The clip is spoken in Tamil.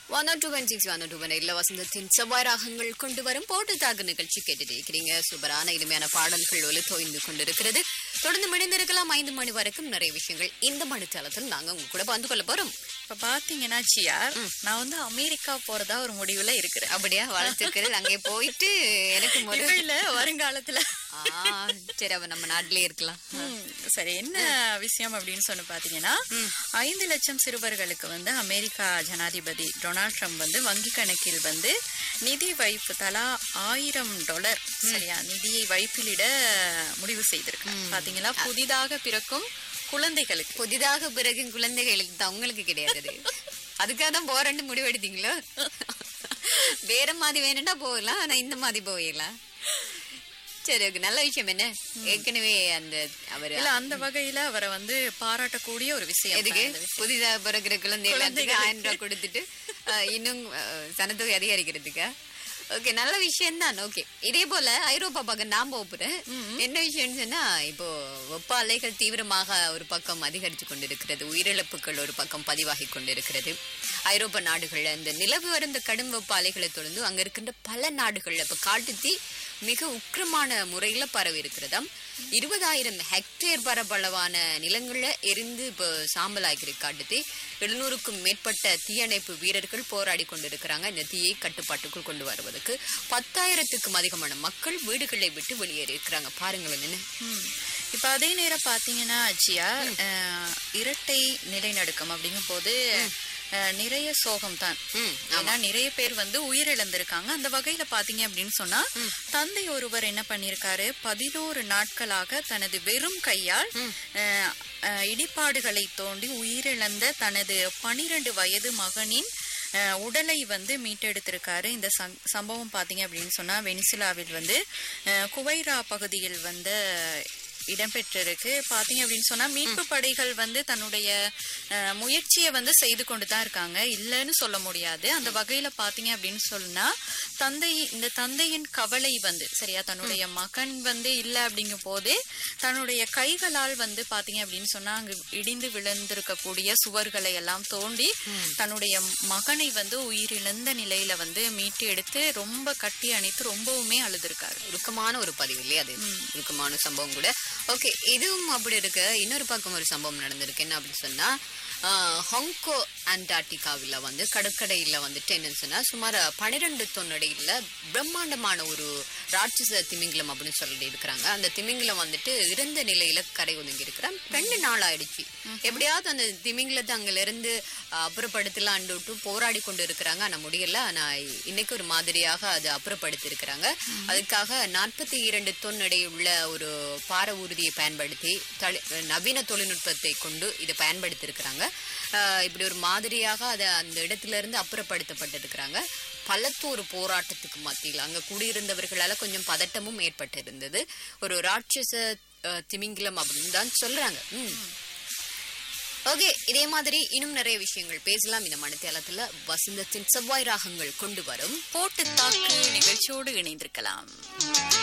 One two one six one two one இல்ல வசந்தத்தின் செவ்வாய் ராகங்கள் கொண்டு வரும் போட்டு தாக்கு நிகழ்ச்சி கேட்டுட்டு இருக்கிறீங்க சூப்பரான இனிமையான பாடல்கள் ஒலி தோய்ந்து கொண்டிருக்கிறது தொடர்ந்து மிணிந்திருக்கலாம் ஐந்து மணி வரைக்கும் நிறைய விஷயங்கள் இந்த மணித்தளத்தில் நாங்க உங்க கூட பந்து கொள்ள போறோம் இப்ப பாத்தீங்கன்னா ஜிஆர் நான் வந்து அமெரிக்கா போறதா ஒரு முடிவுல இருக்கிறேன் அப்படியா வாழ்த்துக்கள் அங்கே போயிட்டு எனக்கு இப்ப முதல் இல்ல வருங்காலத்துல ஆ, சரி அவ நம்ம நாட்டிலே இருக்கலாம் ம், சரி என்ன விஷயம் அப்படின்னு சொல்லி பாத்தீங்கன்னா ஐந்து லட்சம் சிறுவர்களுக்கு வந்து அமெரிக்கா ஜனாதிபதி டொனால்ட் ட்ரம்ப் வந்து வங்கி கணக்கில் வந்து நிதி வைப்பு தலா ஆயிரம் டாலர் சரியா நிதியை வைப்பிலிட முடிவு செய்திருக்காங்க பாத்தீங்களா புதிதாக பிறக்கும் குழந்தைகளுக்கு புதிதாக பிறகு குழந்தைகளுக்கு தான் உங்களுக்கு கிடையாது அது. அதுக்காக தான் போறேன்னு முடிவெடுத்தீங்களோ வேற மாதிரி வேணும்னா போகலாம் ஆனா இந்த மாதிரி போயிடலாம் சரி ஓகே நல்ல விஷயம் என்ன ஏற்கனவே அந்த அவர் இல்ல அந்த வகையில அவரை வந்து பாராட்டக்கூடிய ஒரு விஷயம் எதுக்கு தான் இந்த விஷயம். புதிதா பிறக்கிற குழந்தைகளுக்கு ஆயிரம் ரூபாய் கொடுத்துட்டு அஹ், இன்னும் அஹ், சனத்தொகை அதிகரிக்கிறதுக்கா ஓகே நல்ல விஷயம் தான் ஓகே இதே போல ஐரோப்பா பக்கம் நான் போறேன் என்ன விஷயம்னு சொன்னா இப்போ வெப்ப அலைகள் தீவிரமாக ஒரு பக்கம் அதிகரித்து கொண்டிருக்கிறது உயிரிழப்புகள் ஒரு பக்கம் பதிவாகி கொண்டிருக்கிறது ஐரோப்பா நாடுகள்ல இந்த நிலவு வரும் கடும் வெப்ப அலைகளை தொடர்ந்து அங்க இருக்கின்ற பல நாடுகள்ல இப்ப காட்டுத்தீ மிக உக்கிரமான முறையில பரவி இருக்கிறதாம் இருபதாயிரம் ஹெக்டேர் பரப்பளவான நிலங்கள்ல எரிந்து இப்போ சாம்பலாகிருக்கு காட்டுத்தீ எழுநூறுக்கும் மேற்பட்ட தீயணைப்பு வீரர்கள் போராடி கொண்டிருக்கிறாங்க இந்த தீயை கட்டுப்பாட்டுக்குள் கொண்டு வருவதற்கு பத்தாயிரத்துக்கும் அதிகமான மக்கள் வீடுகளை விட்டு வெளியேறி இருக்கிறாங்க பாருங்களேன் என்ன ம். இப்ப அதே நேரம் பாத்தீங்கன்னா அஜியா அஹ், இரட்டை நிலைநடுக்கம் அப்படிங்கும் போது அஹ், நிறைய சோகம் தான் ம், ஏன்னா நிறைய பேர் வந்து உயிரிழந்திருக்காங்க அந்த வகையில பாத்தீங்க அப்படின்னு சொன்னா தந்தை ஒருவர் என்ன பண்ணிருக்காரு பதினோரு நாட்களாக தனது வெறும் கையால் அஹ், அஹ், இடிபாடுகளை தோண்டி உயிரிழந்த தனது பனிரெண்டு வயது மகனின் அஹ், உடலை வந்து மீட்டெடுத்திருக்காரு இந்த சம்- சம்பவம் பாத்தீங்க அப்படின்னு சொன்னா வெனிசுலாவில் வந்து அஹ், குவைரா பகுதியில் வந்து இடம்பெற்றிருக்கு பாத்தீங்க அப்படின்னு சொன்னா மீட்பு படைகள் வந்து தன்னுடைய அஹ், முயற்சியை வந்து செய்து கொண்டு தான் இருக்காங்க இல்லைன்னு சொல்ல முடியாது அந்த வகையில பாத்தீங்க அப்படின்னு சொன்னா தந்தை இந்த தந்தையின் கவலை வந்து சரியா தன்னுடைய மகன் வந்து இல்ல அப்படிங்கும் போதே தன்னுடைய கைகளால் வந்து பாத்தீங்க அப்படின்னு சொன்னா அங்கு இடிந்து விழுந்திருக்கக்கூடிய சுவர்களை எல்லாம் தோண்டி தன்னுடைய மகனை வந்து உயிரிழந்த நிலையில வந்து மீட்டு எடுத்து ரொம்ப கட்டி அணைத்து ரொம்பவுமே அழுதுருக்காரு உருக்கமான ஒரு பதிவு இல்லையா அது உருக்கமான சம்பவம் கூட ஓகே இதுவும் அப்படி இருக்கு இன்னொரு பக்கம் ஒரு சம்பவம் நடந்திருக்கு என்ன அப்படின்னு சொன்னா ஆஹ், ஹாங்கோ அண்டார்டிகாவில் வந்து கடற்கரையில் வந்துட்டு என்னன்னு சொன்னா சுமார் பன்னிரெண்டு தொன்னடையில் பிரம்மாண்டமான ஒரு ராட்சச திமிங்கலம் அப்படின்னு சொல்லிட்டு இருக்கிறாங்க அந்த திமிங்கலம் வந்துட்டு இறந்த நிலையில கரை ஒதுங்கி இருக்கிறான் ரெண்டு நாள் ஆயிடுச்சு எப்படியாவது அந்த திமிங்கலத்தை அங்கில இருந்து அப்புறப்படுத்தலாம் விட்டு போராடி கொண்டு இருக்கிறாங்க ஆனா முடியல ஆனா இன்னைக்கு ஒரு மாதிரியாக அது அப்புறப்படுத்தி இருக்கிறாங்க அதுக்காக நாற்பத்தி இரண்டு தொன் எடையுள்ள ஒரு பார ஊர்தியை பயன்படுத்தி தளி- நவீன தொழில்நுட்பத்தை கொண்டு இதை பயன்படுத்தி இருக்கிறாங்க இப்படி ஒரு மாதிரியாக அதை அந்த இடத்துல இருந்து அப்புறப்படுத்தப்பட்டிருக்கிறாங்க பலத்தோரு போராட்டத்துக்கு மத்தியில் அங்க குடியிருந்தவர்களால கொஞ்சம் பதட்டமும் ஏற்பட்டிருந்தது ஒரு ராட்சச அஹ், திமிங்கிலம் அப்படின்னு தான் சொல்றாங்க ம் ஓகே இதே மாதிரி இன்னும் நிறைய விஷயங்கள் பேசலாம் இந்த மனத்தியாலத்துல வசந்தத்தின் செவ்வாய் ராகங்கள் கொண்டு வரும் போட்டு தாக்கு நிகழ்ச்சியோடு இணைந்திருக்கலாம்